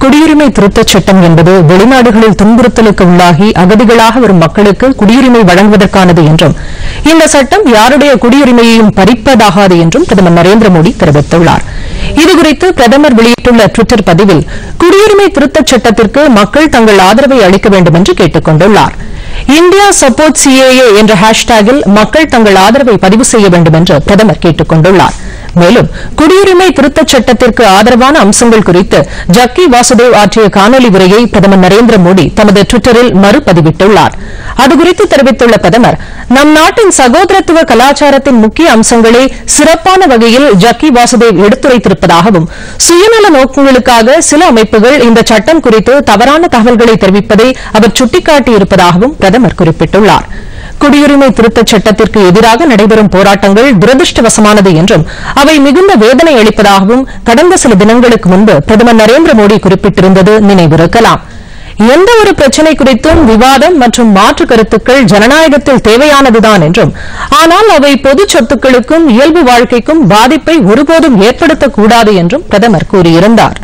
குடியுரிமை திருத்தச் சட்டம் என்பது வெளிநாடுகளில் துன்புறுத்தலுக்கு உள்ளாகி அகதிகளாக வரும் மக்களுக்கு குடியுரிமை வழங்குவதற்கானது என்றும் இந்த சட்டம் யாருடைய குடியுரிமையையும் பறிப்பதாகாது என்றும் பிரதமர் நரேந்திர மோடி தெரிவித்துள்ளார் இதுகுறித்து பிரதமர் வெளியிட்டுள்ள டுவிட்டர் பதிவில் குடியுரிமை திருத்தச் சட்டத்திற்கு மக்கள் தங்கள் ஆதரவை அளிக்க வேண்டும் என்று கேட்டுக் கொண்டுள்ளார் இந்தியா சப்போர்ட் சிஏஏ என்ற ஹேஷ்டேகில் மக்கள் தங்கள் ஆதரவை பதிவு செய்ய வேண்டும் என்று பிரதமர் கேட்டுக் கொண்டுள்ளார் மேலும் குடியுரிமை திருத்தச் சட்டத்திற்கு ஆதரவான அம்சங்கள் குறித்து ஜக்கி வாசுதேவ் ஆற்றிய காணொலி உரையை பிரதமர் நரேந்திர மோடி தமது டுவிட்டரில் மறுபதிவிட்டுள்ளார் அதுகுறித்து தெரிவித்துள்ள பிரதமர் நம் நாட்டின் சகோதரத்துவ கலாச்சாரத்தின் முக்கிய அம்சங்களை சிறப்பான வகையில் ஜக்கி வாசுதேவ் எடுத்துரைத்திருப்பதாகவும் சுயநல நோக்கங்களுக்காக சில அமைப்புகள் இந்த சட்டம் குறித்து தவறான தகவல்களை தெரிவிப்பதை அவர் சுட்டிக்காட்டியிருப்பதாகவும் பிரதமர் குறிப்பிட்டுள்ளார் குடியுரிமை திருத்தச் சட்டத்திற்கு எதிராக நடைபெறும் போராட்டங்கள் துரதிருஷ்டவசமானது என்றும் அவை மிகுந்த வேதனை அளிப்பதாகவும் கடந்த சில தினங்களுக்கு முன்பு பிரதமர் நரேந்திர மோடி குறிப்பிட்டிருந்தது நினைவிருக்கலாம் எந்த ஒரு பிரச்சினை குறித்தும் விவாதம் மற்றும் மாற்று கருத்துக்கள் ஜனநாயகத்தில் தேவையானதுதான் என்றும் ஆனால் அவை பொது சொத்துக்களுக்கும் இயல்பு வாழ்க்கைக்கும் பாதிப்பை ஒருபோதும் ஏற்படுத்தக்கூடாது என்றும் பிரதமர் கூறியிருந்தார்